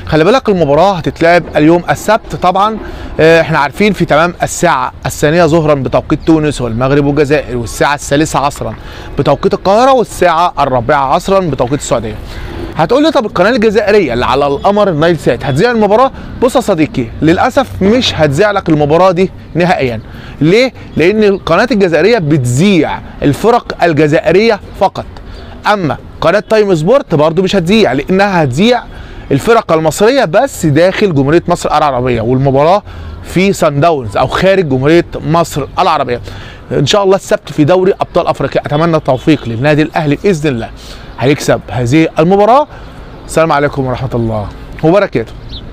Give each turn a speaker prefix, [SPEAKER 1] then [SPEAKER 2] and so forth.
[SPEAKER 1] خلي بالك المباراه هتتلعب اليوم السبت طبعا آه، احنا عارفين في تمام الساعه الثانيه ظهرا بتوقيت تونس والمغرب والجزائر والساعه الثالثه عصرا بتوقيت القاهره والساعه الرابعه عصرا بتوقيت السعوديه هتقول لي طب القناه الجزائريه اللي على القمر النايل سات هتذيع المباراه بص يا صديقي للاسف مش هتذيع لك المباراه دي نهائيا ليه لان القناه الجزائريه بتذيع الفرق الجزائريه فقط اما قناه تايم سبورت برضو مش هتذيع لانها هتذيع الفرق المصريه بس داخل جمهوريه مصر العربيه والمباراه في سان داونز او خارج جمهوريه مصر العربيه ان شاء الله السبت في دوري ابطال افريقيا اتمنى التوفيق للنادي الاهلي باذن الله هيكسب هذه المباراه السلام عليكم ورحمه الله وبركاته